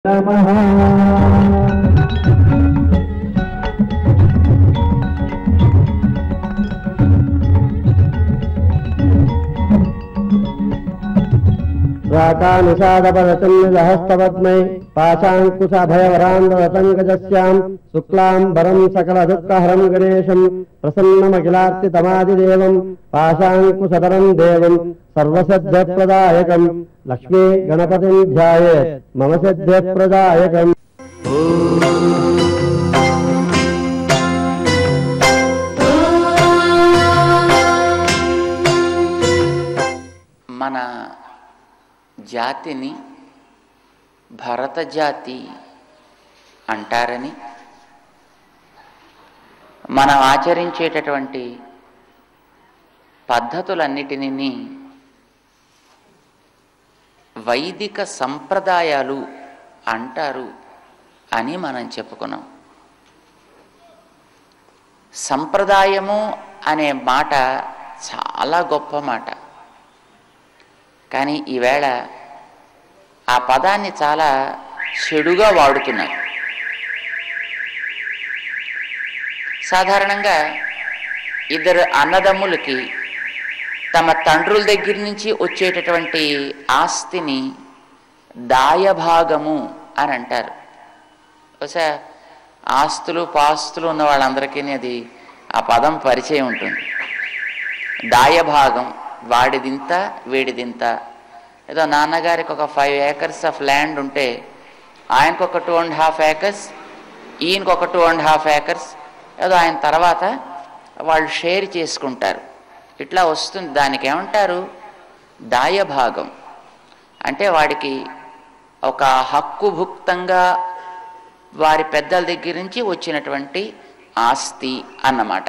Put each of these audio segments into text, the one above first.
రాకానిషాదపరచన్నిహస్తపద్మై పాశాంకుశభయవరాంధతంగజస్యాం శుక్లాంబరం సకల దుఃఖహరం గణేశం ప్రసన్నమఖిలార్తితమాదిదేవం పాశాంకుశతరం దేవం సర్వసిద్ధప్రదాయకం లక్ష్మీ గణపతిం ధ్యాయే మమ సిద్ధిప్రదాయకం మన జాతిని భరత జాతి అంటారని మనం ఆచరించేటటువంటి పద్ధతులన్నిటినీ వైదిక సంప్రదాయాలు అంటారు అని మనం చెప్పుకున్నాం సంప్రదాయము అనే మాట చాలా గొప్ప మాట కానీ ఈవేళ ఆ పదాన్ని చాలా చెడుగా వాడుతున్నారు సాధారణంగా ఇద్దరు అన్నదమ్ములకి తమ తండ్రుల దగ్గర నుంచి వచ్చేటటువంటి ఆస్తిని దాయభాగము అని అంటారు బహుశా ఆస్తులు పాస్తులు ఉన్న వాళ్ళందరికీ అది ఆ పదం పరిచయం ఉంటుంది దాయభాగం వాడిదింత వీడిదింత ఏదో నాన్నగారికి ఒక ఫైవ్ ఏకర్స్ ఆఫ్ ల్యాండ్ ఉంటే ఆయనకు ఒక టూ అండ్ హాఫ్ ఏకర్స్ ఈయనకు ఒక టూ అండ్ హాఫ్ ఏకర్స్ ఏదో ఆయన తర్వాత వాళ్ళు షేర్ చేసుకుంటారు ఇట్లా వస్తుంది దానికి ఏమంటారు దాయభాగం అంటే వాడికి ఒక హక్కుభుక్తంగా వారి పెద్దల దగ్గర నుంచి వచ్చినటువంటి ఆస్తి అన్నమాట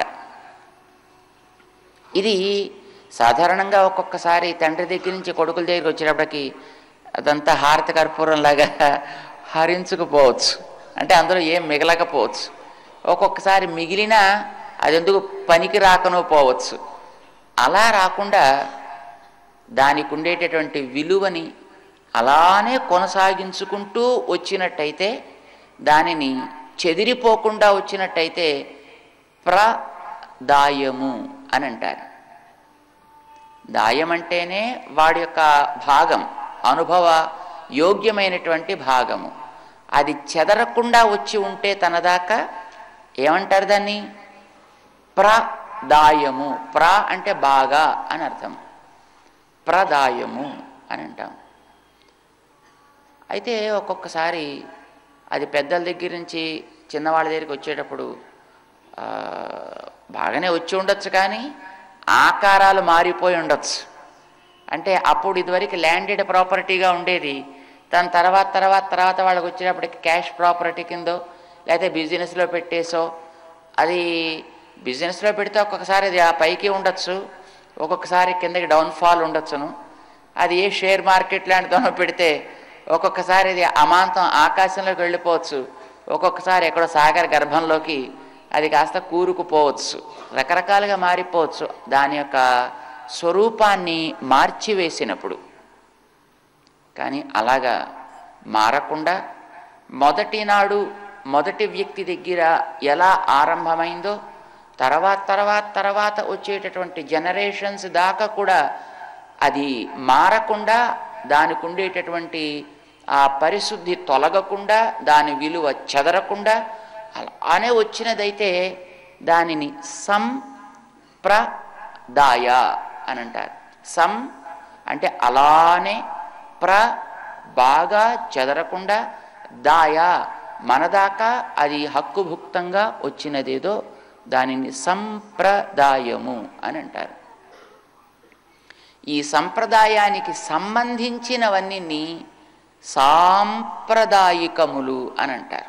ఇది సాధారణంగా ఒక్కొక్కసారి తండ్రి దగ్గర నుంచి కొడుకుల దగ్గరికి వచ్చేటప్పటికి అదంతా హారత కర్పూరంలాగా హరించుకుపోవచ్చు అంటే అందులో ఏం మిగలకపోవచ్చు ఒక్కొక్కసారి మిగిలినా అది ఎందుకు పనికి రాకనో పోవచ్చు అలా రాకుండా దానికి ఉండేటటువంటి విలువని అలానే కొనసాగించుకుంటూ వచ్చినట్టయితే దానిని చెదిరిపోకుండా వచ్చినట్టయితే ప్రదాయము అని అంటారు దాయం అంటేనే వాడి యొక్క భాగం అనుభవ యోగ్యమైనటువంటి భాగము అది చెదరకుండా వచ్చి ఉంటే తన దాకా ఏమంటారు దాన్ని ప్రదాయము ప్ర అంటే బాగా అని అర్థం ప్రదాయము అని అంటాం అయితే ఒక్కొక్కసారి అది పెద్దల దగ్గర నుంచి చిన్నవాళ్ళ దగ్గరికి వచ్చేటప్పుడు ఆ, బాగానే వచ్చి ఉండొచ్చు కానీ ఆకారాలు మారిపోయి ఉండొచ్చు అంటే అప్పుడు ఇదివరకు ల్యాండెడ్ ప్రాపర్టీగా ఉండేది దాని తర్వాత తర్వాత తర్వాత వాళ్ళకి వచ్చేటప్పటికి క్యాష్ ప్రాపర్టీ కిందో లేకపోతే బిజినెస్లో పెట్టేసో అది బిజినెస్లో పెడితే ఒక్కొక్కసారి అది ఆ పైకి ఉండొచ్చు ఒక్కొక్కసారి కిందకి డౌన్ఫాల్ ఉండొచ్చును అది ఏ షేర్ మార్కెట్ లాంటిదోనో పెడితే ఒక్కొక్కసారి ఇది అమాంతం ఆకాశంలోకి వెళ్ళిపోవచ్చు ఒక్కొక్కసారి ఎక్కడో సాగర్ గర్భంలోకి అది కాస్త కూరుకుపోవచ్చు రకరకాలుగా మారిపోవచ్చు దాని యొక్క స్వరూపాన్ని మార్చివేసినప్పుడు కానీ అలాగా మారకుండా మొదటి నాడు మొదటి వ్యక్తి దగ్గర ఎలా ఆరంభమైందో తర్వాత తర్వాత తర్వాత వచ్చేటటువంటి జనరేషన్స్ దాకా కూడా అది మారకుండా దానికి ఉండేటటువంటి ఆ పరిశుద్ధి తొలగకుండా దాని విలువ చెదరకుండా అలానే వచ్చినదైతే దానిని సంప్రదాయ అని అంటారు సం అంటే అలానే ప్ర బాగా చెదరకుండా దాయ మనదాకా అది హక్కుభుక్తంగా వచ్చినదేదో దానిని సంప్రదాయము అని అంటారు ఈ సంప్రదాయానికి సంబంధించినవన్నీ సాంప్రదాయికములు అని అంటారు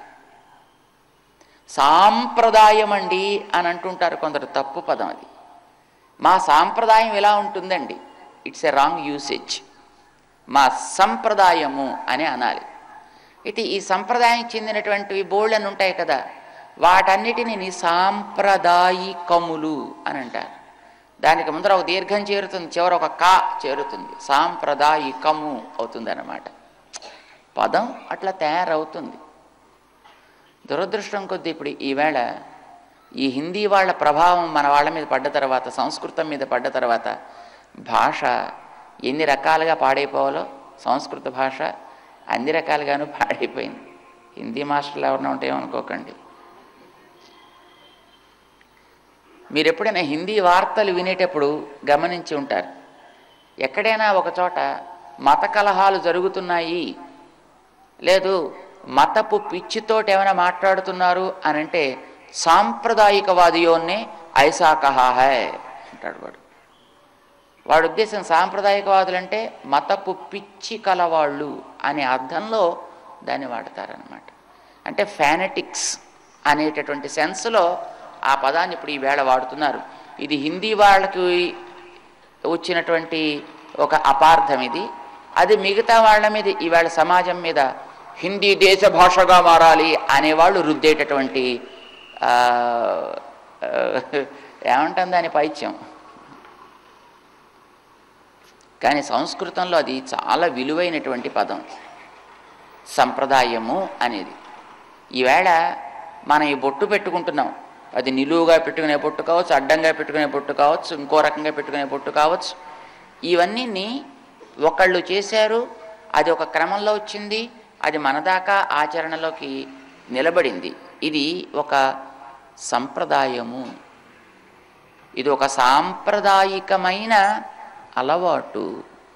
సాంప్రదాయం అండి అని అంటుంటారు కొందరు తప్పు పదం అది మా సాంప్రదాయం ఎలా ఉంటుందండి ఇట్స్ ఎ రాంగ్ యూసేజ్ మా సంప్రదాయము అని అనాలి అయితే ఈ సంప్రదాయానికి చెందినటువంటివి బోల్డ్ అని ఉంటాయి కదా వాటన్నిటిని నీ సాంప్రదాయికములు అని అంటారు దానికి ముందర ఒక దీర్ఘం చేరుతుంది చివర ఒక కా చేరుతుంది సాంప్రదాయికము అవుతుంది అన్నమాట పదం అట్లా తయారవుతుంది దురదృష్టం కొద్దీ ఇప్పుడు ఈవేళ ఈ హిందీ వాళ్ళ ప్రభావం మన వాళ్ళ మీద పడ్డ తర్వాత సంస్కృతం మీద పడ్డ తర్వాత భాష ఎన్ని రకాలుగా పాడైపోవాలో సంస్కృత భాష అన్ని రకాలుగాను పాడైపోయింది హిందీ మాస్టర్లు ఎవరైనా ఉంటే ఏమనుకోకండి మీరు ఎప్పుడైనా హిందీ వార్తలు వినేటప్పుడు గమనించి ఉంటారు ఎక్కడైనా ఒక చోట మత కలహాలు జరుగుతున్నాయి లేదు మతపు పిచ్చితోటి ఏమైనా మాట్లాడుతున్నారు అని అంటే సాంప్రదాయికవాదియోన్నే ఐసా కహా హై అంటాడు వాడు వాడి ఉద్దేశం సాంప్రదాయకవాదులు అంటే మతపు పిచ్చి కలవాళ్ళు అనే అర్థంలో దాన్ని వాడతారనమాట అంటే ఫానటిక్స్ అనేటటువంటి సెన్స్లో ఆ పదాన్ని ఇప్పుడు ఈవేళ వాడుతున్నారు ఇది హిందీ వాళ్ళకి వచ్చినటువంటి ఒక అపార్థం ఇది అది మిగతా వాళ్ళ మీద ఈవేళ సమాజం మీద హిందీ దేశ భాషగా మారాలి అనేవాళ్ళు రుద్దేటటువంటి ఆ, ఆ, ఏమంటాం దాని పైత్యం కానీ సంస్కృతంలో అది చాలా విలువైనటువంటి పదం సంప్రదాయము అనేది ఈవేళ మనం ఈ బొట్టు పెట్టుకుంటున్నాం అది నిలువుగా పెట్టుకునే బొట్టు కావచ్చు అడ్డంగా పెట్టుకునే బొట్టు కావచ్చు ఇంకో రకంగా పెట్టుకునే బొట్టు కావచ్చు ఇవన్నీ ఒకళ్ళు చేశారు అది ఒక క్రమంలో వచ్చింది అది మన దాకా ఆచరణలోకి నిలబడింది ఇది ఒక సంప్రదాయము ఇది ఒక సాంప్రదాయికమైన అలవాటు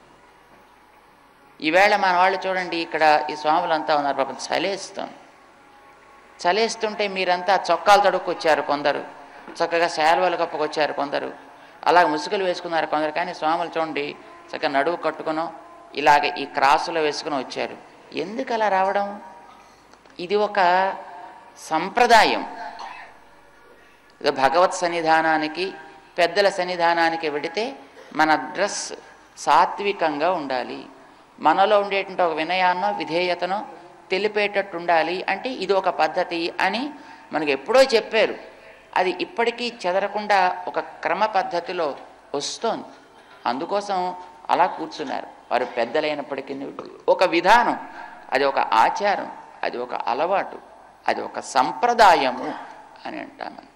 ఈవేళ మన వాళ్ళు చూడండి ఇక్కడ ఈ స్వాములంతా ఉన్నారు పాపం చలేస్తాం చలేస్తుంటే మీరంతా చొక్కాలు తడుక్కొచ్చారు కొందరు చక్కగా శాల్వలు కప్పుకొచ్చారు కొందరు అలాగ ముసుగులు వేసుకున్నారు కొందరు కానీ స్వాములు చూడండి చక్కగా నడువు కట్టుకునో ఇలాగ ఈ క్రాసులో వేసుకుని వచ్చారు ఎందుకు అలా రావడం ఇది ఒక సంప్రదాయం ఏదో భగవత్ సన్నిధానానికి పెద్దల సన్నిధానానికి వెడితే మన డ్రెస్ సాత్వికంగా ఉండాలి మనలో ఉండేటువంటి ఒక వినయాన్నో విధేయతనో తెలిపేటట్టు ఉండాలి అంటే ఇది ఒక పద్ధతి అని మనకు ఎప్పుడో చెప్పారు అది ఇప్పటికీ చెదరకుండా ఒక క్రమ పద్ధతిలో వస్తోంది అందుకోసం అలా కూర్చున్నారు వారు పెద్దలైనప్పటికీ ఒక విధానం అది ఒక ఆచారం అది ఒక అలవాటు అది ఒక సంప్రదాయము అని అంటాం మనం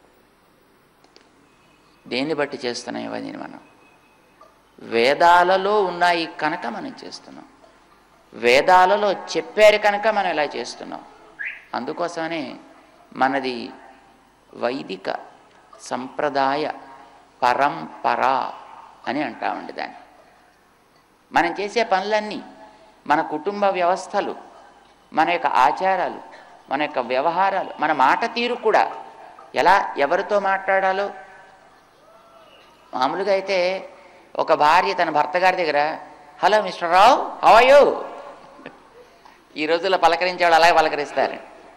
దేన్ని బట్టి చేస్తున్నాం ఇవన్నీ మనం వేదాలలో ఉన్నాయి కనుక మనం చేస్తున్నాం వేదాలలో చెప్పారు కనుక మనం ఇలా చేస్తున్నాం అందుకోసమనే మనది వైదిక సంప్రదాయ పరంపర అని అంటామండి దాన్ని మనం చేసే పనులన్నీ మన కుటుంబ వ్యవస్థలు మన యొక్క ఆచారాలు మన యొక్క వ్యవహారాలు మన మాట తీరు కూడా ఎలా ఎవరితో మాట్లాడాలో మామూలుగా అయితే ఒక భార్య తన భర్త గారి దగ్గర హలో మిస్టర్ రావు హవయు ఈ రోజుల్లో పలకరించేవాళ్ళు అలాగే పలకరిస్తారు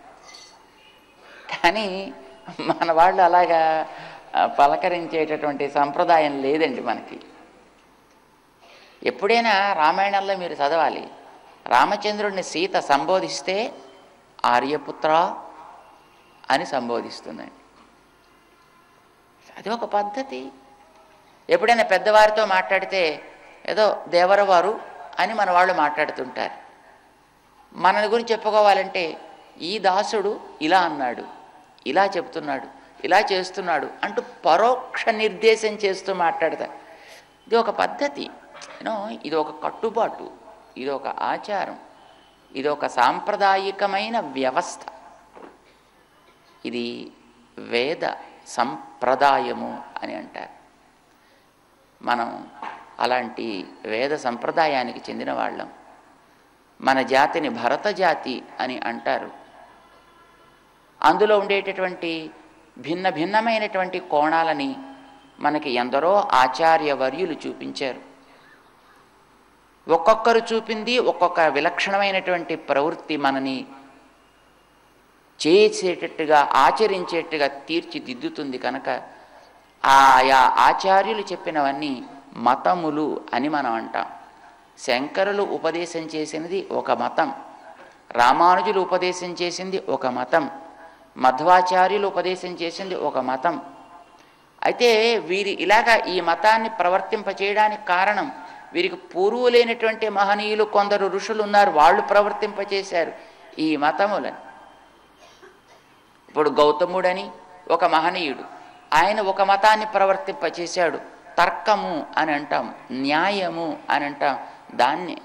కానీ మన వాళ్ళు అలాగా ఆ, పలకరించేటటువంటి సంప్రదాయం లేదండి మనకి ఎప్పుడైనా రామాయణంలో మీరు చదవాలి రామచంద్రుడిని సీత సంబోధిస్తే ఆర్యపుత్ర అని సంబోధిస్తుందండి అది ఒక పద్ధతి ఎప్పుడైనా పెద్దవారితో మాట్లాడితే ఏదో దేవరవారు అని మన వాళ్ళు మాట్లాడుతుంటారు మనని గురించి చెప్పుకోవాలంటే ఈ దాసుడు ఇలా అన్నాడు ఇలా చెప్తున్నాడు ఇలా చేస్తున్నాడు అంటూ పరోక్ష నిర్దేశం చేస్తూ మాట్లాడతారు ఇది ఒక పద్ధతి యూనో ఇది ఒక కట్టుబాటు ఇది ఒక ఆచారం ఇది ఒక సాంప్రదాయికమైన వ్యవస్థ ఇది వేద సంప్రదాయము అని అంటారు మనం అలాంటి వేద సంప్రదాయానికి చెందిన వాళ్ళం మన జాతిని భరత జాతి అని అంటారు అందులో ఉండేటటువంటి భిన్న భిన్నమైనటువంటి కోణాలని మనకి ఎందరో ఆచార్యవర్యులు చూపించారు ఒక్కొక్కరు చూపింది ఒక్కొక్క విలక్షణమైనటువంటి ప్రవృత్తి మనని చేసేటట్టుగా ఆచరించేట్టుగా తీర్చిదిద్దుతుంది కనుక ఆయా ఆచార్యులు చెప్పినవన్నీ మతములు అని మనం అంటాం శంకరులు ఉపదేశం చేసినది ఒక మతం రామానుజులు ఉపదేశం చేసింది ఒక మతం మధ్వాచార్యులు ఉపదేశం చేసింది ఒక మతం అయితే వీరి ఇలాగా ఈ మతాన్ని ప్రవర్తింపచేయడానికి కారణం వీరికి పూర్వు లేనటువంటి మహనీయులు కొందరు ఋషులు ఉన్నారు వాళ్ళు ప్రవర్తింపచేశారు ఈ మతములని ఇప్పుడు గౌతముడని ఒక మహనీయుడు ఆయన ఒక మతాన్ని ప్రవర్తింపచేశాడు తర్కము అని అంటాం న్యాయము అని అంటాం దాన్ని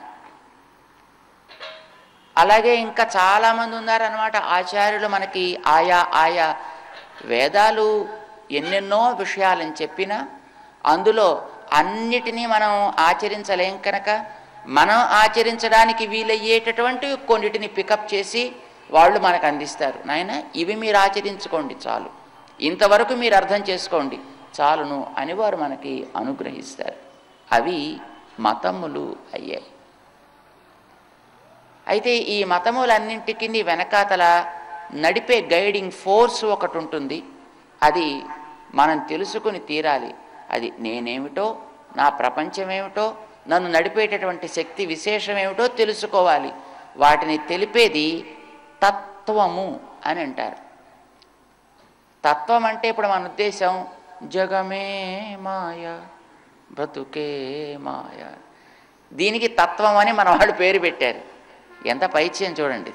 అలాగే ఇంకా చాలామంది ఉన్నారనమాట ఆచార్యులు మనకి ఆయా ఆయా వేదాలు ఎన్నెన్నో విషయాలని చెప్పినా అందులో అన్నిటినీ మనం ఆచరించలేం కనుక మనం ఆచరించడానికి వీలయ్యేటటువంటి కొన్నిటిని పికప్ చేసి వాళ్ళు మనకు అందిస్తారు నాయన ఇవి మీరు ఆచరించుకోండి చాలు ఇంతవరకు మీరు అర్థం చేసుకోండి చాలును అని వారు మనకి అనుగ్రహిస్తారు అవి మతములు అయ్యాయి అయితే ఈ మతములన్నింటికి వెనకాతల నడిపే గైడింగ్ ఫోర్స్ ఒకటి ఉంటుంది అది మనం తెలుసుకుని తీరాలి అది నేనేమిటో నా ప్రపంచమేమిటో నన్ను నడిపేటటువంటి శక్తి విశేషమేమిటో తెలుసుకోవాలి వాటిని తెలిపేది తత్వము అని అంటారు తత్వం అంటే ఇప్పుడు మన ఉద్దేశం జగమే మాయ బ్రతుకే మాయ దీనికి తత్వం అని మన వాళ్ళు పేరు పెట్టారు ఎంత పైచ్యం చూడండి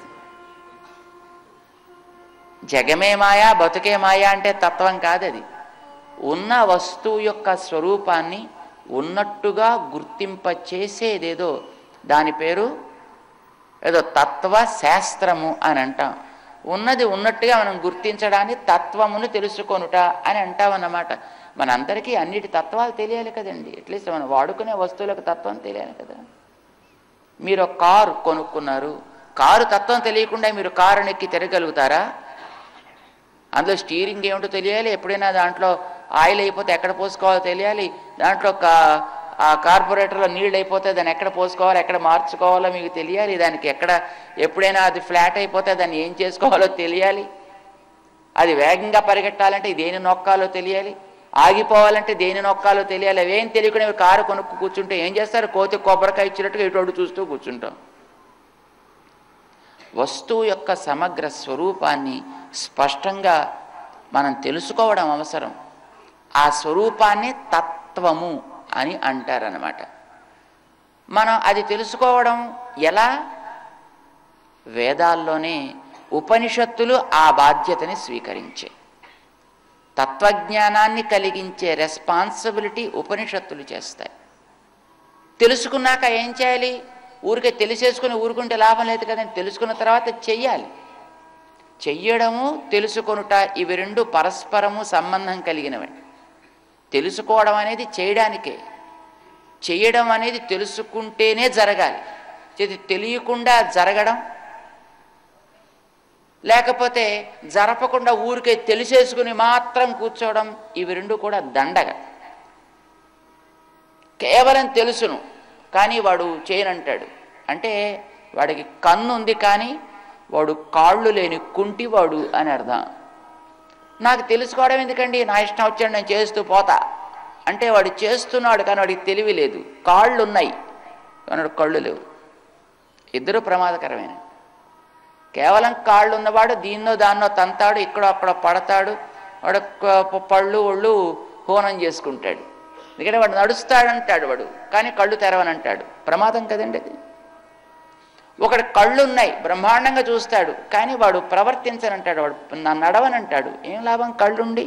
జగమే మాయా బతుకే మాయా అంటే తత్వం కాదది ఉన్న వస్తువు యొక్క స్వరూపాన్ని ఉన్నట్టుగా గుర్తింప చేసేదేదో దాని పేరు ఏదో తత్వ శాస్త్రము అని అంటాం ఉన్నది ఉన్నట్టుగా మనం గుర్తించడాన్ని తత్వమును తెలుసుకొనుట అని అంటామన్నమాట మనందరికీ అన్నిటి తత్వాలు తెలియాలి కదండి అట్లీస్ట్ మనం వాడుకునే వస్తువులకు తత్వం తెలియాలి కదా మీరు ఒక కారు కొనుక్కున్నారు కారు తత్వం తెలియకుండా మీరు కారు ఎక్కి తిరగలుగుతారా అందులో స్టీరింగ్ ఏమిటో తెలియాలి ఎప్పుడైనా దాంట్లో ఆయిల్ అయిపోతే ఎక్కడ పోసుకోవాలో తెలియాలి దాంట్లో కా ఆ కార్పొరేటర్లో నీళ్ళు అయిపోతే దాన్ని ఎక్కడ పోసుకోవాలో ఎక్కడ మార్చుకోవాలో మీకు తెలియాలి దానికి ఎక్కడ ఎప్పుడైనా అది ఫ్లాట్ అయిపోతే దాన్ని ఏం చేసుకోవాలో తెలియాలి అది వేగంగా పరిగెట్టాలంటే దేని నొక్కాలో తెలియాలి ఆగిపోవాలంటే దేని నొక్కాలో తెలియాలి అవేం తెలియకుండా మీరు కారు కొనుక్కు కూర్చుంటే ఏం చేస్తారు కోతి కొబ్బరికాయ ఇచ్చినట్టుగా ఇటు చూస్తూ కూర్చుంటాం వస్తువు యొక్క సమగ్ర స్వరూపాన్ని స్పష్టంగా మనం తెలుసుకోవడం అవసరం ఆ స్వరూపాన్ని తత్వము అని అంటారనమాట మనం అది తెలుసుకోవడం ఎలా వేదాల్లోనే ఉపనిషత్తులు ఆ బాధ్యతని స్వీకరించే తత్వజ్ఞానాన్ని కలిగించే రెస్పాన్సిబిలిటీ ఉపనిషత్తులు చేస్తాయి తెలుసుకున్నాక ఏం చేయాలి ఊరికే తెలిసేసుకుని ఊరుకుంటే లాభం లేదు కదండి తెలుసుకున్న తర్వాత చెయ్యాలి చెయ్యడము తెలుసుకొనుట ఇవి రెండు పరస్పరము సంబంధం కలిగినవి తెలుసుకోవడం అనేది చేయడానికే చేయడం అనేది తెలుసుకుంటేనే జరగాలి ఇది తెలియకుండా జరగడం లేకపోతే జరపకుండా ఊరికే తెలిసేసుకుని మాత్రం కూర్చోవడం ఇవి రెండు కూడా దండగ కేవలం తెలుసును కానీ వాడు చేయనంటాడు అంటే వాడికి కన్ను ఉంది కానీ వాడు కాళ్ళు లేని కుంటివాడు అని అర్థం నాకు తెలుసుకోవడం ఎందుకండి నా ఇష్టం వచ్చాడు నేను చేస్తూ పోతా అంటే వాడు చేస్తున్నాడు కానీ వాడికి తెలివి లేదు కాళ్ళు ఉన్నాయి కానీ కళ్ళు లేవు ఇద్దరు ప్రమాదకరమైన కేవలం కాళ్ళు ఉన్నవాడు దీన్నో దాన్నో తంతాడు ఇక్కడో అక్కడ పడతాడు వాడు క- పళ్ళు ఒళ్ళు హోనం చేసుకుంటాడు ఎందుకంటే వాడు నడుస్తాడంటాడు వాడు కానీ కళ్ళు తెరవనంటాడు ప్రమాదం కదండి అది ఒకడు కళ్ళు ఉన్నాయి బ్రహ్మాండంగా చూస్తాడు కానీ వాడు ప్రవర్తించనంటాడు వాడు నా నడవనంటాడు ఏం లాభం కళ్ళుండి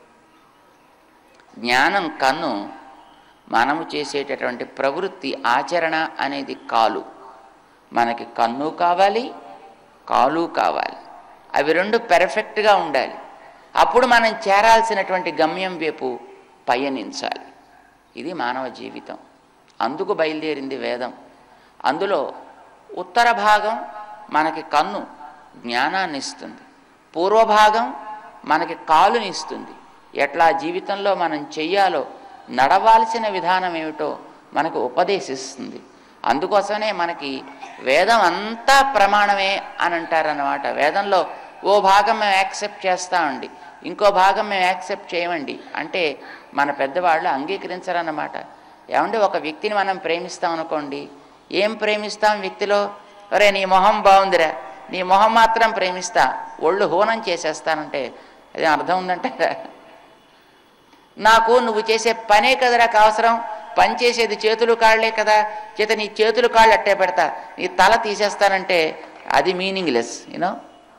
జ్ఞానం కన్ను మనము చేసేటటువంటి ప్రవృత్తి ఆచరణ అనేది కాలు మనకి కన్ను కావాలి కాలు కావాలి అవి రెండు పెర్ఫెక్ట్గా ఉండాలి అప్పుడు మనం చేరాల్సినటువంటి గమ్యం వైపు పయనించాలి ఇది మానవ జీవితం అందుకు బయలుదేరింది వేదం అందులో ఉత్తర భాగం మనకి కన్ను జ్ఞానాన్ని ఇస్తుంది పూర్వభాగం మనకి కాలుని ఇస్తుంది ఎట్లా జీవితంలో మనం చెయ్యాలో నడవాల్సిన విధానం ఏమిటో మనకు ఉపదేశిస్తుంది అందుకోసమే మనకి వేదం అంతా ప్రమాణమే అని అంటారన్నమాట వేదంలో ఓ భాగం మేము యాక్సెప్ట్ చేస్తామండి ఇంకో భాగం మేము యాక్సెప్ట్ చేయమండి అంటే మన పెద్దవాళ్ళు అంగీకరించరన్నమాట ఏమంటే ఒక వ్యక్తిని మనం ప్రేమిస్తాం అనుకోండి ఏం ప్రేమిస్తాం వ్యక్తిలో ఒరే నీ మొహం బాగుందిరా నీ మొహం మాత్రం ప్రేమిస్తా ఒళ్ళు హోనం చేసేస్తానంటే అది అర్థం ఉందంటే నాకు నువ్వు చేసే పనే కదరా అవసరం పనిచేసేది చేతులు కాళ్ళే కదా చేత నీ చేతులు కాళ్ళు అట్టే పెడతా నీ తల తీసేస్తానంటే అది మీనింగ్లెస్ యూనో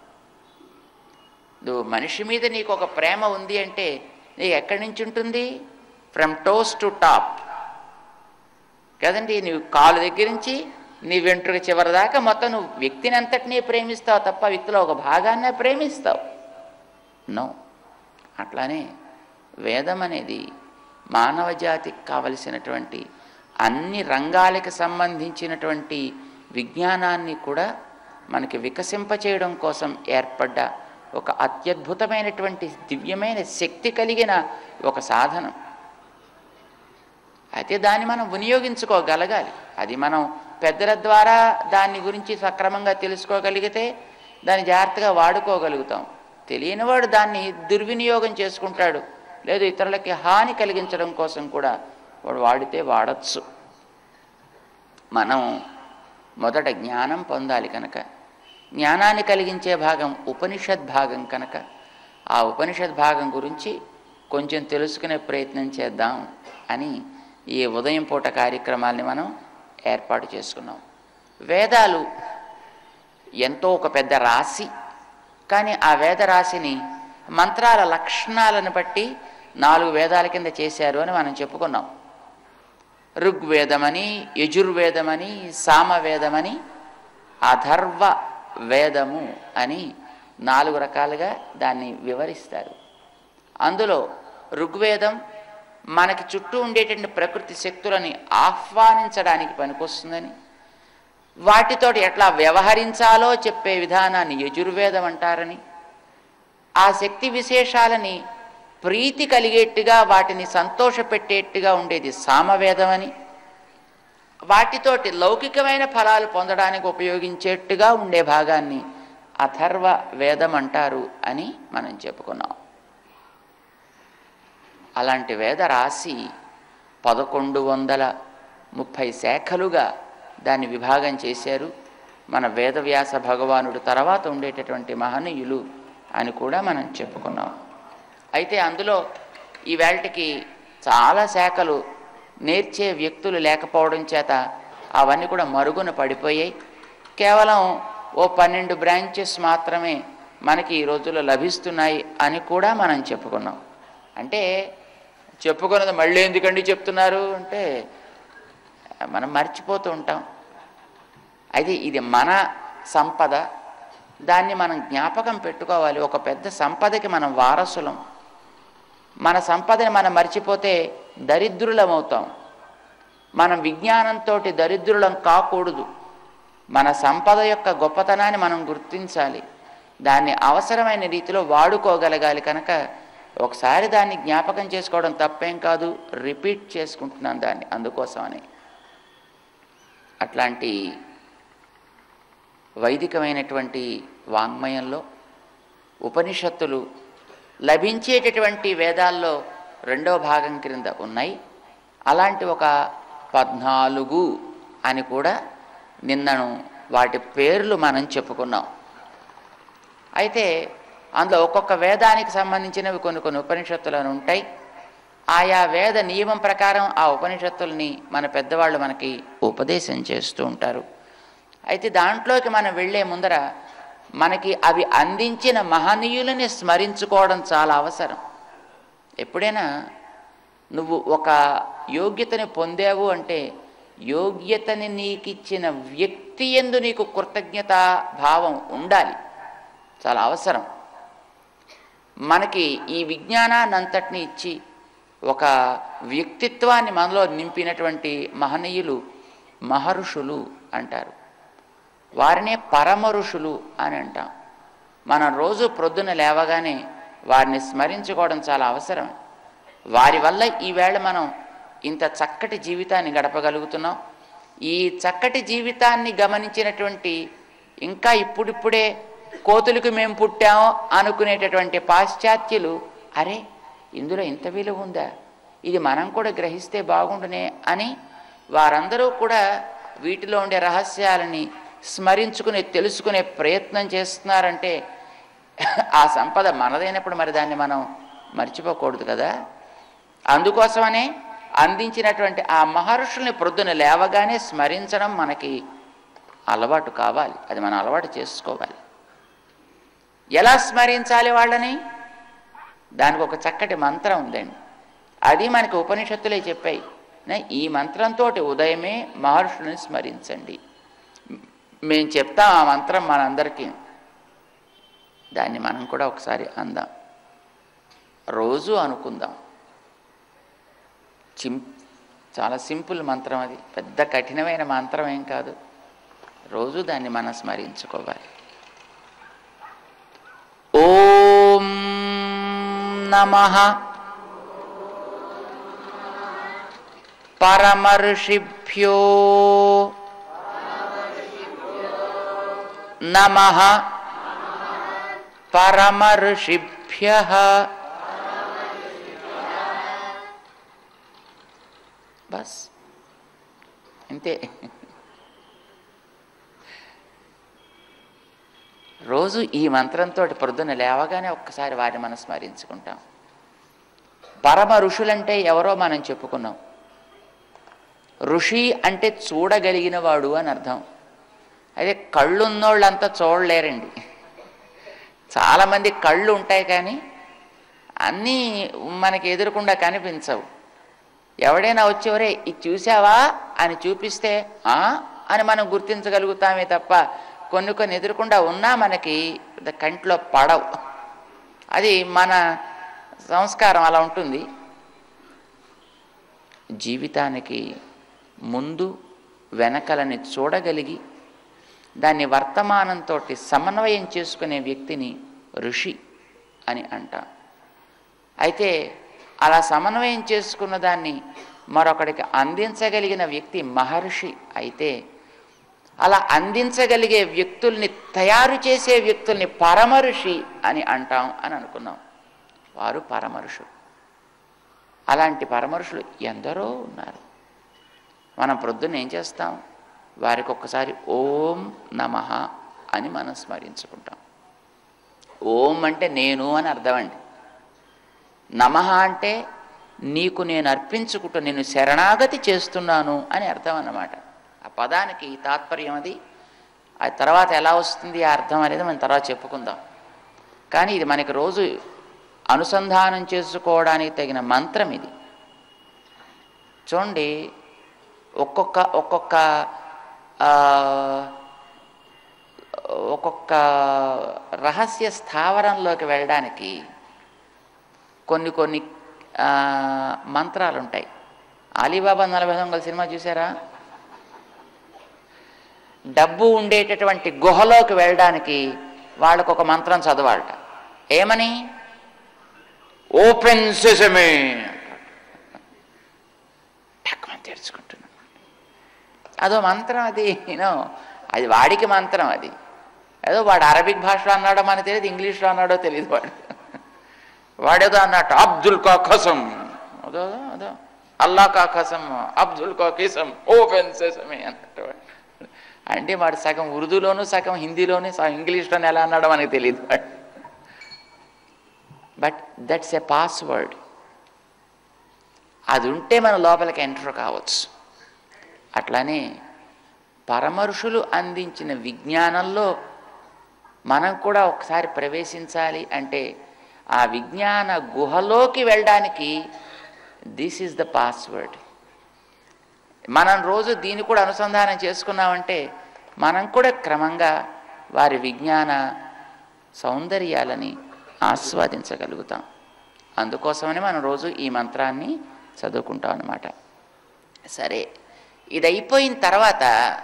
నువ్వు మనిషి మీద నీకు ఒక ప్రేమ ఉంది అంటే నీకు ఎక్కడి నుంచి ఉంటుంది ఫ్రమ్ టోస్ టు టాప్ కదండి నువ్వు కాలు దగ్గర నుంచి నీ వెంట్రుక చివరి దాకా మొత్తం నువ్వు వ్యక్తిని అంతటినీ ప్రేమిస్తావు తప్ప వ్యక్తిలో ఒక భాగాన్నే ప్రేమిస్తావు నో అట్లానే వేదం అనేది మానవ జాతికి కావలసినటువంటి అన్ని రంగాలకు సంబంధించినటువంటి విజ్ఞానాన్ని కూడా మనకి వికసింపచేయడం కోసం ఏర్పడ్డ ఒక అత్యద్భుతమైనటువంటి దివ్యమైన శక్తి కలిగిన ఒక సాధనం అయితే దాన్ని మనం వినియోగించుకోగలగాలి అది మనం పెద్దల ద్వారా దాని గురించి సక్రమంగా తెలుసుకోగలిగితే దాన్ని జాగ్రత్తగా వాడుకోగలుగుతాం తెలియనివాడు దాన్ని దుర్వినియోగం చేసుకుంటాడు లేదు ఇతరులకి హాని కలిగించడం కోసం కూడా వాడు వాడితే వాడచ్చు మనం మొదట జ్ఞానం పొందాలి కనుక జ్ఞానాన్ని కలిగించే భాగం ఉపనిషద్ భాగం కనుక ఆ ఉపనిషద్ భాగం గురించి కొంచెం తెలుసుకునే ప్రయత్నం చేద్దాం అని ఈ ఉదయం పూట కార్యక్రమాల్ని మనం ఏర్పాటు చేసుకున్నాం వేదాలు ఎంతో ఒక పెద్ద రాశి కానీ ఆ వేద రాశిని మంత్రాల లక్షణాలను బట్టి నాలుగు వేదాల కింద చేశారు అని మనం చెప్పుకున్నాం ఋగ్వేదమని యజుర్వేదమని సామవేదమని అథర్వ వేదము అని నాలుగు రకాలుగా దాన్ని వివరిస్తారు అందులో ఋగ్వేదం మనకి చుట్టూ ఉండేటువంటి ప్రకృతి శక్తులని ఆహ్వానించడానికి పనికొస్తుందని వాటితోటి ఎట్లా వ్యవహరించాలో చెప్పే విధానాన్ని యజుర్వేదం అంటారని ఆ శక్తి విశేషాలని ప్రీతి కలిగేట్టుగా వాటిని సంతోషపెట్టేట్టుగా ఉండేది సామవేదమని వాటితోటి లౌకికమైన ఫలాలు పొందడానికి ఉపయోగించేట్టుగా ఉండే భాగాన్ని అథర్వ వేదం అంటారు అని మనం చెప్పుకున్నాం అలాంటి వేద రాశి పదకొండు వందల ముప్పై శాఖలుగా దాన్ని విభాగం చేశారు మన వేదవ్యాస భగవానుడు తర్వాత ఉండేటటువంటి మహనీయులు అని కూడా మనం చెప్పుకున్నాం అయితే అందులో ఈ వేళటికి చాలా శాఖలు నేర్చే వ్యక్తులు లేకపోవడం చేత అవన్నీ కూడా మరుగున పడిపోయాయి కేవలం ఓ పన్నెండు బ్రాంచెస్ మాత్రమే మనకి ఈ రోజుల్లో లభిస్తున్నాయి అని కూడా మనం చెప్పుకున్నాం అంటే చెప్పుకున్నది మళ్ళీ ఎందుకండి చెప్తున్నారు అంటే మనం మర్చిపోతూ ఉంటాం అయితే ఇది మన సంపద దాన్ని మనం జ్ఞాపకం పెట్టుకోవాలి ఒక పెద్ద సంపదకి మనం వారసులం మన సంపదని మనం మర్చిపోతే దరిద్రులమవుతాం మనం విజ్ఞానంతో దరిద్రులం కాకూడదు మన సంపద యొక్క గొప్పతనాన్ని మనం గుర్తించాలి దాన్ని అవసరమైన రీతిలో వాడుకోగలగాలి కనుక ఒకసారి దాన్ని జ్ఞాపకం చేసుకోవడం తప్పేం కాదు రిపీట్ చేసుకుంటున్నాను దాన్ని అందుకోసమని అట్లాంటి వైదికమైనటువంటి వాంగ్మయంలో ఉపనిషత్తులు లభించేటటువంటి వేదాల్లో రెండో భాగం క్రింద ఉన్నాయి అలాంటి ఒక పద్నాలుగు అని కూడా నిన్నను వాటి పేర్లు మనం చెప్పుకున్నాం అయితే అందులో ఒక్కొక్క వేదానికి సంబంధించినవి కొన్ని కొన్ని ఉపనిషత్తులను ఉంటాయి ఆయా వేద నియమం ప్రకారం ఆ ఉపనిషత్తుల్ని మన పెద్దవాళ్ళు మనకి ఉపదేశం చేస్తూ ఉంటారు అయితే దాంట్లోకి మనం వెళ్ళే ముందర మనకి అవి అందించిన మహనీయులని స్మరించుకోవడం చాలా అవసరం ఎప్పుడైనా నువ్వు ఒక యోగ్యతని పొందావు అంటే యోగ్యతని నీకిచ్చిన వ్యక్తి ఎందు నీకు కృతజ్ఞతా భావం ఉండాలి చాలా అవసరం మనకి ఈ విజ్ఞానాన్ని అంతటిని ఇచ్చి ఒక వ్యక్తిత్వాన్ని మనలో నింపినటువంటి మహనీయులు మహర్షులు అంటారు వారినే పరమ ఋషులు అని అంటాం మనం రోజు ప్రొద్దున లేవగానే వారిని స్మరించుకోవడం చాలా అవసరం వారి వల్ల ఈవేళ మనం ఇంత చక్కటి జీవితాన్ని గడపగలుగుతున్నాం ఈ చక్కటి జీవితాన్ని గమనించినటువంటి ఇంకా ఇప్పుడిప్పుడే కోతులకు మేము పుట్టాం అనుకునేటటువంటి పాశ్చాత్యులు అరే ఇందులో ఇంత విలువ ఉందా ఇది మనం కూడా గ్రహిస్తే బాగుండునే అని వారందరూ కూడా వీటిలో ఉండే రహస్యాలని స్మరించుకుని తెలుసుకునే ప్రయత్నం చేస్తున్నారంటే ఆ సంపద మనదైనప్పుడు మరి దాన్ని మనం మర్చిపోకూడదు కదా అందుకోసమనే అందించినటువంటి ఆ మహర్షుల్ని ప్రొద్దున లేవగానే స్మరించడం మనకి అలవాటు కావాలి అది మనం అలవాటు చేసుకోవాలి ఎలా స్మరించాలి వాళ్ళని దానికి ఒక చక్కటి మంత్రం ఉందండి అది మనకి ఉపనిషత్తులే చెప్పాయి నే- ఈ మంత్రంతో ఉదయమే మహర్షుల్ని స్మరించండి మేము చెప్తాం ఆ మంత్రం మనందరికీ దాన్ని మనం కూడా ఒకసారి అందాం రోజు అనుకుందాం చిం చాలా సింపుల్ మంత్రం అది పెద్ద కఠినమైన మంత్రం ఏం కాదు రోజు దాన్ని మనం స్మరించుకోవాలి ఓం నమ పరమర్షిభ్యో నమ పరమర్షిభ్య బస్ అంతే రోజు ఈ మంత్రంతో పొద్దున్న లేవగానే ఒక్కసారి వారిని మనం స్మరించుకుంటాం పరమ ఋషులంటే ఎవరో మనం చెప్పుకున్నాం ఋషి అంటే చూడగలిగిన వాడు అని అర్థం అదే కళ్ళున్నోళ్ళంతా చూడలేరండి చాలామంది కళ్ళు ఉంటాయి కానీ అన్నీ మనకి ఎదురకుండా కనిపించవు ఎవడైనా వచ్చేవరే ఇది చూసావా అని చూపిస్తే "ఆ?" అని మనం గుర్తించగలుగుతామే తప్ప కొన్ని కొన్ని ఎదురకుండా ఉన్నా మనకి ద- కంట్లో పడవు అది మన సంస్కారం అలా ఉంటుంది జీవితానికి ముందు వెనకలని చూడగలిగి దాన్ని వర్తమానంతో సమన్వయం చేసుకునే వ్యక్తిని ఋషి అని అంటాం అయితే అలా సమన్వయం చేసుకున్న దాన్ని మరొకడికి అందించగలిగిన వ్యక్తి మహర్షి అయితే అలా అందించగలిగే వ్యక్తుల్ని తయారు చేసే వ్యక్తుల్ని పరమఋషి అని అంటాం అని అనుకున్నాం వారు పరమఋషులు అలాంటి పరమఋషులు ఎందరో ఉన్నారు మనం ప్రొద్దున ఏం చేస్తాం వారికి ఒక్కసారి ఓం నమ అని మనం స్మరించుకుంటాం ఓం అంటే నేను అని అర్థమండి నమ అంటే నీకు నేను అర్పించుకుంటూ నేను శరణాగతి చేస్తున్నాను అని అర్థం అన్నమాట ఆ పదానికి తాత్పర్యం అది ఆ తర్వాత ఎలా వస్తుంది ఆ అర్థం అనేది మనం తర్వాత చెప్పుకుందాం కానీ ఇది మనకి రోజు అనుసంధానం చేసుకోవడానికి తగిన మంత్రం ఇది చూడండి ఒక్కొక్క ఒక్కొక్క ఆ, ఒక్కొక్క రహస్య స్థావరంలోకి వెళ్ళడానికి కొన్ని కొన్ని ఆ, మంత్రాలు ఉంటాయి అలీబాబా నలభై దొంగల సినిమా చూసారా డబ్బు ఉండేటటువంటి గుహలోకి వెళ్ళడానికి వాళ్ళకు ఒక మంత్రం చదవాలట ఏమని ఓపెన్ సెసమే టక్కుమని తెరుచుకుంటున్నాను అదో మంత్రం అది యూనో అది వాడికి మంత్రం అది ఏదో వాడు అరబిక్ భాషలో అన్నాడో మనకు తెలియదు ఇంగ్లీష్లో అన్నాడో తెలియదు వాడు వాడేదో అన్నట్టు అబ్దుల్ కా ఖసం అదో అదో అల్లా కా ఖసం అబ్దుల్ కా కిసం ఓపెన్ సెసమే అన్నట్టు వాడు. అంటే వాడు సగం ఉర్దూలోను సగం హిందీలోను సగం ఇంగ్లీష్లోనే ఎలా అన్నాడో మనకు తెలియదు వాడు బట్ దట్స్ ఎ పాస్వర్డ్ అది ఉంటే మన లోపలికి ఎంటర్ కావచ్చు అట్లానే పరమరుషులు అందించిన విజ్ఞానంలో మనం కూడా ఒకసారి ప్రవేశించాలి అంటే ఆ విజ్ఞాన గుహలోకి వెళ్ళడానికి దిస్ ఈజ్ ద పాస్వర్డ్ మనం రోజు దీన్ని కూడా అనుసంధానం చేసుకున్నామంటే మనం కూడా క్రమంగా వారి విజ్ఞాన సౌందర్యాలని ఆస్వాదించగలుగుతాం అందుకోసమని మనం రోజు ఈ మంత్రాన్ని చదువుకుంటాం అన్నమాట సరే ఇది అయిపోయిన తర్వాత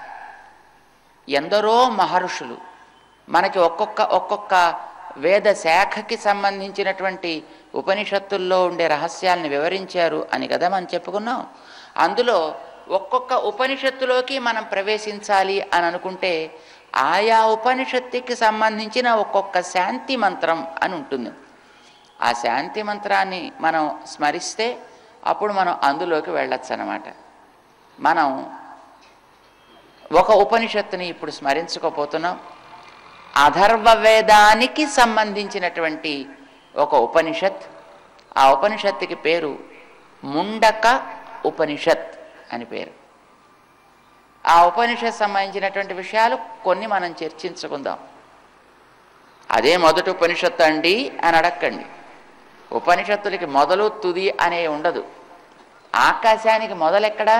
ఎందరో మహర్షులు మనకి ఒక్కొక్క ఒక్కొక్క వేద శాఖకి సంబంధించినటువంటి ఉపనిషత్తుల్లో ఉండే రహస్యాలను వివరించారు అని కదా మనం చెప్పుకున్నాం అందులో ఒక్కొక్క ఉపనిషత్తులోకి మనం ప్రవేశించాలి అని అనుకుంటే ఆయా ఉపనిషత్తుకి సంబంధించిన ఒక్కొక్క శాంతి మంత్రం అని ఉంటుంది ఆ శాంతి మంత్రాన్ని మనం స్మరిస్తే అప్పుడు మనం అందులోకి వెళ్ళొచ్చు అన్నమాట మనం ఒక ఉపనిషత్తుని ఇప్పుడు స్మరించుకోపోతున్నాం అధర్వ వేదానికి సంబంధించినటువంటి ఒక ఉపనిషత్ ఆ ఉపనిషత్తుకి పేరు ముండక ఉపనిషత్ అని పేరు ఆ ఉపనిషత్ సంబంధించినటువంటి విషయాలు కొన్ని మనం చర్చించుకుందాం అదే మొదటి ఉపనిషత్తు అండి అని అడక్కండి ఉపనిషత్తులకి మొదలు తుది అనే ఉండదు ఆకాశానికి మొదలెక్కడా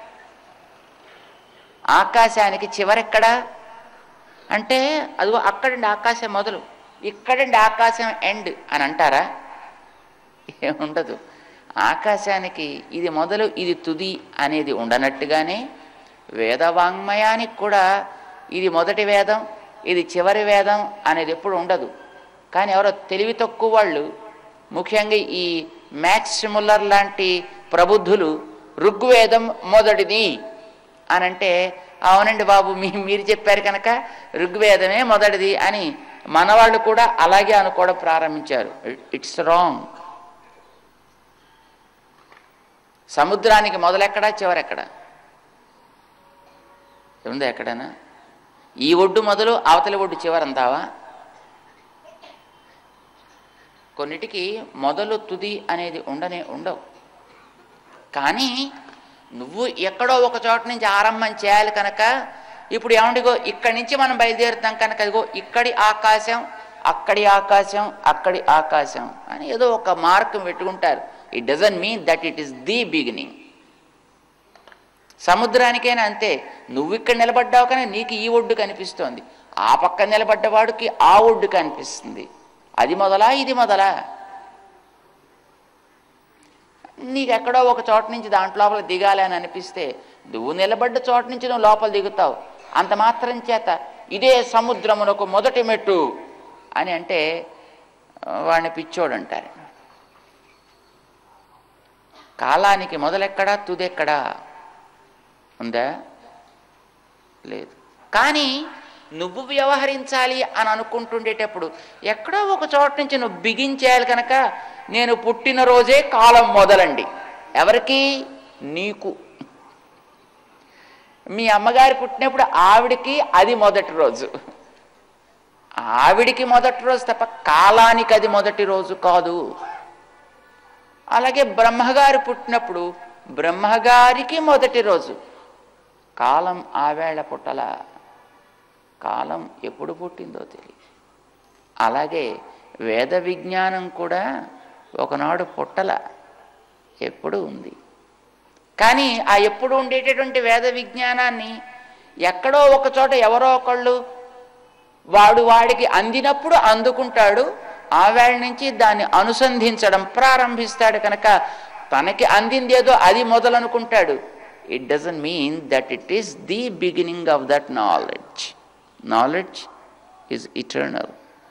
ఆకాశానికి చివరెక్కడా అంటే అదిగో అక్కడండి ఆకాశం మొదలు ఇక్కడండి ఆకాశం ఎండ్ అని అంటారా ఏముండదు ఆకాశానికి ఇది మొదలు ఇది తుది అనేది ఉండనట్టుగానే వేదవాంగ్మయానికి కూడా ఇది మొదటి వేదం ఇది చివరి వేదం అనేది ఎప్పుడు ఉండదు కానీ ఎవరో తెలివి తక్కువ వాళ్ళు ముఖ్యంగా ఈ మ్యాక్స్ ముల్లర్ లాంటి ప్రబుద్ధులు ఋగ్వేదం మొదటిది అని అంటే అవునండి బాబు మీ మీరు చెప్పారు కనుక ఋగ్వేదమే మొదటిది అని మనవాళ్ళు కూడా అలాగే అనుకోవడం ప్రారంభించారు ఇట్స్ రాంగ్ సముద్రానికి మొదలెక్కడా చివరెక్కడా ఉందా ఎక్కడైనా ఈ ఒడ్డు మొదలు అవతలి ఒడ్డు చివరంతావా కొన్నిటికి మొదలు తుది అనేది ఉండనే ఉండవు కానీ నువ్వు ఎక్కడో ఒక చోట నుంచి ఆరంభం చేయాలి కనుక ఇప్పుడు ఏమండిగో ఇక్కడి నుంచి మనం బయలుదేరుతాం కనుక ఇదిగో ఇక్కడి ఆకాశం అక్కడి ఆకాశం అక్కడి ఆకాశం అని ఏదో ఒక మార్గం పెట్టుకుంటారు it doesn't mean that it is the beginning సముద్రానికైనా అంతే నువ్వు ఇక్కడ నిలబడ్డావు కానీ నీకు ఈ ఒడ్డు కనిపిస్తోంది ఆ పక్క నిలబడ్డవాడికి ఆ ఒడ్డు కనిపిస్తుంది అది మొదలా ఇది మొదలా నీకు ఎక్కడో ఒక చోట నుంచి దాంట్లో లోపల దిగాలి అని అనిపిస్తే నువ్వు నిలబడ్డ చోట నుంచి నువ్వు లోపల దిగుతావు అంత మాత్రం చేత ఇదే సముద్రమునకు మొదటి మెట్టు అని అంటే ఆ, వాడిని పిచ్చోడు అంటారు కాలానికి మొదలెక్కడా తుదెక్కడా ఉందా లేదు కానీ నువ్వు వ్యవహరించాలి అని అనుకుంటుండేటప్పుడు ఎక్కడో ఒక చోట నుంచి నువ్వు బిగించేయాలి కనుక నేను పుట్టినరోజే కాలం మొదలండి ఎవరికి నీకు మీ అమ్మగారు పుట్టినప్పుడు ఆవిడికి అది మొదటి రోజు ఆవిడికి మొదటి రోజు తప్ప కాలానికి అది మొదటి రోజు కాదు అలాగే బ్రహ్మగారు పుట్టినప్పుడు బ్రహ్మగారికి మొదటి రోజు కాలం ఆవేళ పుట్టల కాలం ఎప్పుడు పుట్టిందో తెలియదు అలాగే వేద విజ్ఞానం కూడా ఒకనాడు పుట్టల ఎప్పుడు ఉంది కానీ ఆ ఎప్పుడు ఉండేటటువంటి వేద విజ్ఞానాన్ని ఎక్కడో ఒక చోట ఎవరో ఒకళ్ళు వాడు వాడికి అందినప్పుడు అందుకుంటాడు ఆ వేళ నుంచి దాన్ని అనుసంధించడం ప్రారంభిస్తాడు కనుక తనకి అందిందేదో అది మొదలనుకుంటాడు it doesn't mean that it is the beginning of that knowledge knowledge is eternal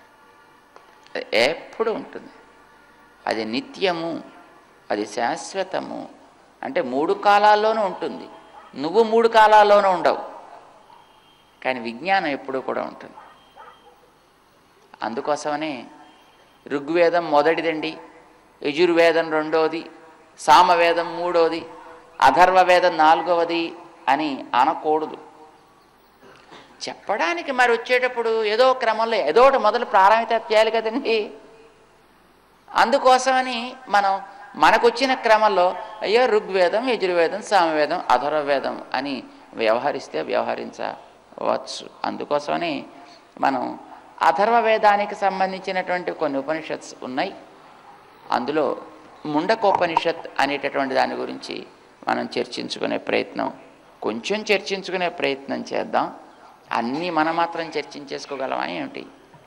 ఎప్పుడు ఉంటుంది అది నిత్యము అది శాశ్వతము అంటే మూడు కాలాల్లోనూ ఉంటుంది నువ్వు మూడు కాలాల్లోనూ ఉండవు కానీ విజ్ఞానం ఎప్పుడూ కూడా ఉంటుంది అందుకోసమనే ఋగ్వేదం మొదటిదండి యజుర్వేదం రెండోది సామవేదం మూడోది అథర్వవేదం నాలుగవది అని అనకూడదు చెప్పడానికి మరి వచ్చేటప్పుడు ఏదో క్రమంలో ఏదో ఒకటి మొదలు ప్రారంభిత చేయాలి కదండి అందుకోసమని మనం మనకు వచ్చిన క్రమంలో అయ్యో ఋగ్వేదం యజుర్వేదం సామవేదం అధర్వవేదం అని వ్యవహరిస్తే వ్యవహరించవచ్చు అందుకోసమని మనం అథర్వ వేదానికి సంబంధించినటువంటి కొన్ని ఉపనిషత్స్ ఉన్నాయి అందులో ముండకోపనిషత్ అనేటటువంటి దాని గురించి మనం చర్చించుకునే ప్రయత్నం కొంచెం చర్చించుకునే ప్రయత్నం చేద్దాం అన్నీ మనం మాత్రం చర్చించేసుకోగలమా ఏమిటి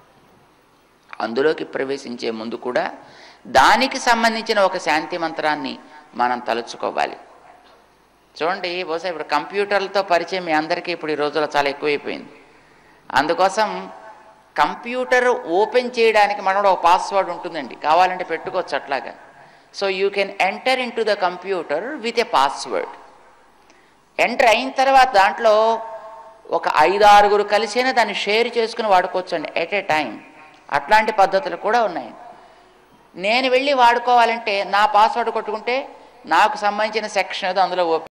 అందులోకి ప్రవేశించే ముందు కూడా దానికి సంబంధించిన ఒక శాంతి మంత్రాన్ని మనం తలుచుకోవాలి చూడండి బహుశా ఇప్పుడు కంప్యూటర్లతో పరిచయం మీ అందరికీ ఇప్పుడు ఈ రోజుల్లో చాలా ఎక్కువైపోయింది అందుకోసం కంప్యూటర్ ఓపెన్ చేయడానికి మనం ఒక పాస్వర్డ్ ఉంటుందండి కావాలంటే పెట్టుకోవచ్చు అట్లాగా so you can enter into the computer with a password enter అయిన తర్వాత దాంట్లో ఒక ఐదు ఆరుగురు కలిసైనా దాన్ని షేర్ చేసుకుని వాడుకోవచ్చు అండి ఎట్ ఏ టైం అట్లాంటి పద్ధతులు కూడా ఉన్నాయి నేను వెళ్ళి వాడుకోవాలంటే నా పాస్వర్డ్ కొట్టుకుంటే నాకు సంబంధించిన సెక్షన్ ఏదో అందులో ఓపెన్